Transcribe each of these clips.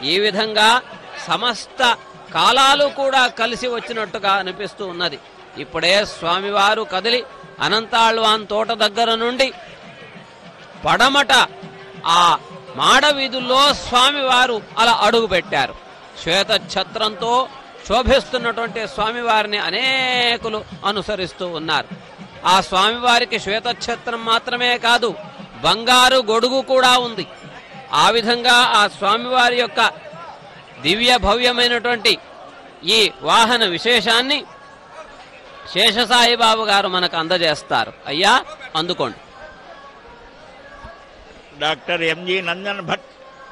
ఈ విధంగా సమస్త కాలాలు కూడా కలిసి వచ్చినట్టుగా అనిపిస్తూ ఉన్నది ఇప్పుడే స్వామివారు కదిలి అనంతాళ్వాన్ తోట దగ్గర నుండి పడమట ఆ మాడ వీధుల్లో స్వామివారు అలా అడుగు పెట్టారు శ్వేత ఛత్రంతో శోభిస్తున్నటువంటి స్వామివారిని అనేకులు అనుసరిస్తూ ఉన్నారు ఆ స్వామివారికి శ్వేత ఛత్రం మాత్రమే కాదు బంగారు గొడుగు కూడా ఉంది ఆ విధంగా ఆ స్వామివారి యొక్క దివ్య భవ్యమైనటువంటి ఈ వాహన విశేషాన్ని శేషసాయిబాబు గారు మనకు అందజేస్తారు అయ్యా అందుకోండి doctor M G Nandan Bhat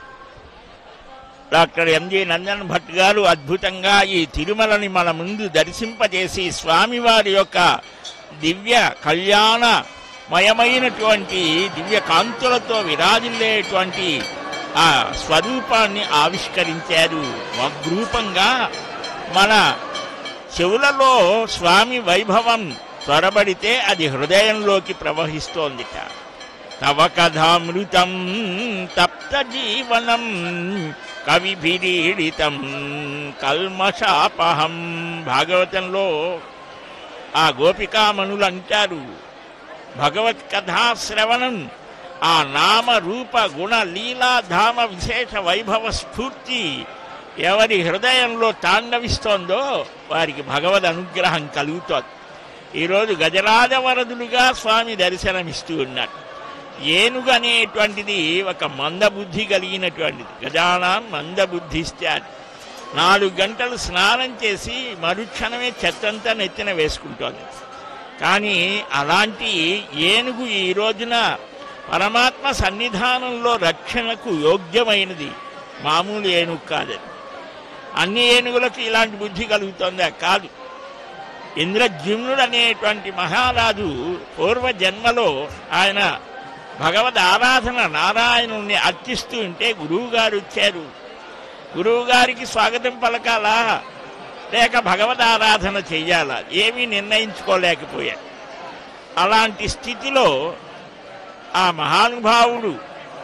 doctor M G Nandan Bhat garu అద్భుతంగా ఈ తిరుమలని మన ముందు దర్శింపజేసి స్వామివారి యొక్క దివ్య కళ్యాణ మయమైనటువంటి దివ్య కాంతులతో విరాజిల్లేటువంటి ఆ స్వరూపాన్ని ఆవిష్కరించారు వగ్రూపంగా మన చెవులలో స్వామి వైభవం త్వరబడితే అది హృదయంలోకి ప్రవహిస్తోందిట తవ కథామృతం తప్త జీవనం కవిభిరీడితం కల్మషాపహం భాగవతంలో ఆ గోపికామణులు అంటారు భగవత్ కథా శ్రవణం ఆ నామ రూప గుణ లీలా ధామ విశేష వైభవ స్ఫూర్తి ఎవరి హృదయంలో తాండవిస్తోందో వారికి భగవద్ అనుగ్రహం కలుగుతోంది ఈరోజు గజరాజవరదులుగా స్వామి దర్శనమిస్తూ ఉన్నాడు ఏనుగు అనేటువంటిది ఒక మందబుద్ధి కలిగినటువంటిది గజానాం మందబుద్ధిస్తాడు నాలుగు గంటలు స్నానం చేసి మరుక్షణమే చెత్తంతా నెత్తిన వేసుకుంటోంది కానీ అలాంటి ఏనుగు ఈ రోజున పరమాత్మ సన్నిధానంలో రక్షణకు యోగ్యమైనది మామూలు ఏనుగు కాదని అన్ని ఏనుగులకు ఇలాంటి బుద్ధి కలుగుతుందా కాదు ఇంద్రజుమ్నుడు అనేటువంటి మహారాజు పూర్వ జన్మలో ఆయన భగవద్ ఆరాధన నారాయణుణ్ణి అర్చిస్తూ ఉంటే గురువు గారు వచ్చారు గురువు గారికి స్వాగతం పలకాలా లేక భగవద్ ఆరాధన చెయ్యాలా ఏమీ నిర్ణయించుకోలేకపోయాడు అలాంటి స్థితిలో ఆ మహానుభావుడు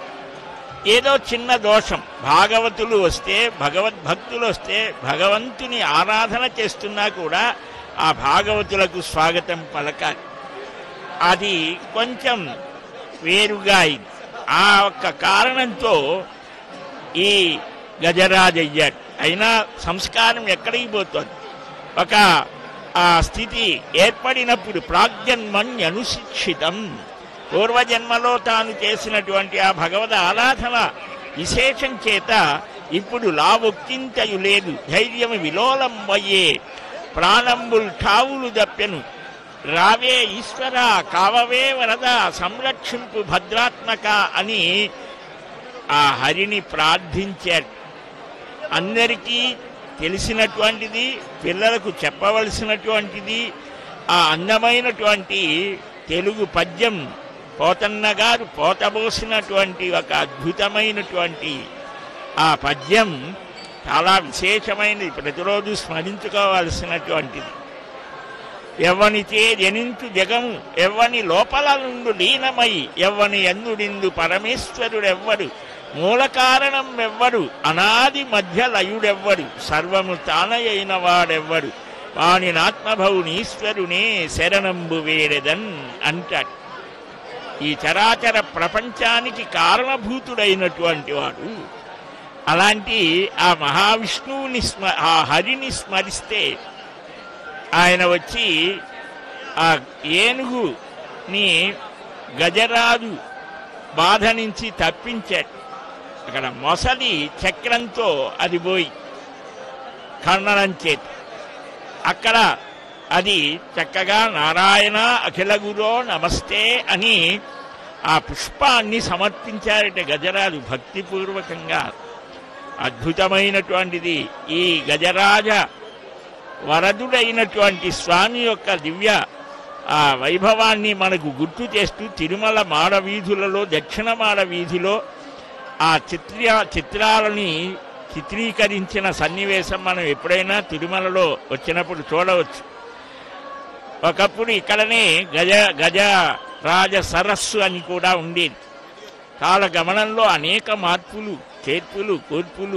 ఏదో చిన్న దోషం భాగవతులు వస్తే భగవద్భక్తులు వస్తే భగవంతుని ఆరాధన చేస్తున్నా కూడా ఆ భాగవతులకు స్వాగతం పలకాలి అది కొంచెం వేరుగా అయింది ఆ ఒక్క కారణంతో ఈ గజరాజ్ అయ్యాడు అయినా సంస్కారం ఎక్కడికి పోతుంది ఒక ఆ స్థితి ఏర్పడినప్పుడు ప్రాగ్జన్మన్యనుశిక్షితం పూర్వజన్మలో తాను చేసినటువంటి ఆ భగవద్ ఆరాధన విశేషం చేత ఇప్పుడు లావొక్కింతయు లేదు ధైర్యం విలోలం అయ్యే ప్రాణంబుల్ ఠావులు దప్పెను రావే ఈశ్వర కావవే వరద సంరక్షింపు భద్రాత్మక అని ఆ హరిని ప్రార్థించాడు అందరికీ తెలిసినటువంటిది పిల్లలకు చెప్పవలసినటువంటిది ఆ అందమైనటువంటి తెలుగు పద్యం పోతన్న గారు పోతబోసినటువంటి ఒక అద్భుతమైనటువంటి ఆ పద్యం చాలా విశేషమైనది ప్రతిరోజు స్మరించుకోవాల్సినటువంటిది ఎవ్వనిచే జనించు జగము ఎవ్వని లోపల నుండు లీనమై ఎవ్వని ఎందుడిందు పరమేశ్వరుడెవ్వడు మూల కారణం ఎవ్వడు అనాది మధ్య లయుడెవ్వడు సర్వము తానయైన వాడెవ్వడు వాని ఆత్మభౌనీశ్వరునే శరణంబు వేడెదన్ అంటాడు ఈ చరాచర ప్రపంచానికి కారణభూతుడైనటువంటి వాడు అలాంటి ఆ మహావిష్ణువుని స్మ ఆ హరిని స్మరిస్తే ఆయన వచ్చి ఆ ఏనుగుని గజరాజు బాధ నుంచి తప్పించాడు అక్కడ మొసలి చక్రంతో అది పోయి ఖండనం చేతి అక్కడ అది చక్కగా నారాయణ అఖిల గురో నమస్తే అని ఆ పుష్పాన్ని సమర్పించారట గజరాజు భక్తిపూర్వకంగా అద్భుతమైనటువంటిది ఈ గజరాజ వరదుడైనటువంటి స్వామి యొక్క దివ్య ఆ వైభవాన్ని మనకు గుర్తు చేస్తూ తిరుమల మాడ వీధులలో దక్షిణ మాడ వీధిలో ఆ చిత్ర చిత్రాలని చిత్రీకరించిన సన్నివేశం మనం ఎప్పుడైనా తిరుమలలో వచ్చినప్పుడు చూడవచ్చు ఒకప్పుడు ఇక్కడనే గజ గజ రాజ సరస్సు అని కూడా ఉండేది కాలగమనంలో అనేక మార్పులు చేర్పులు కూర్పులు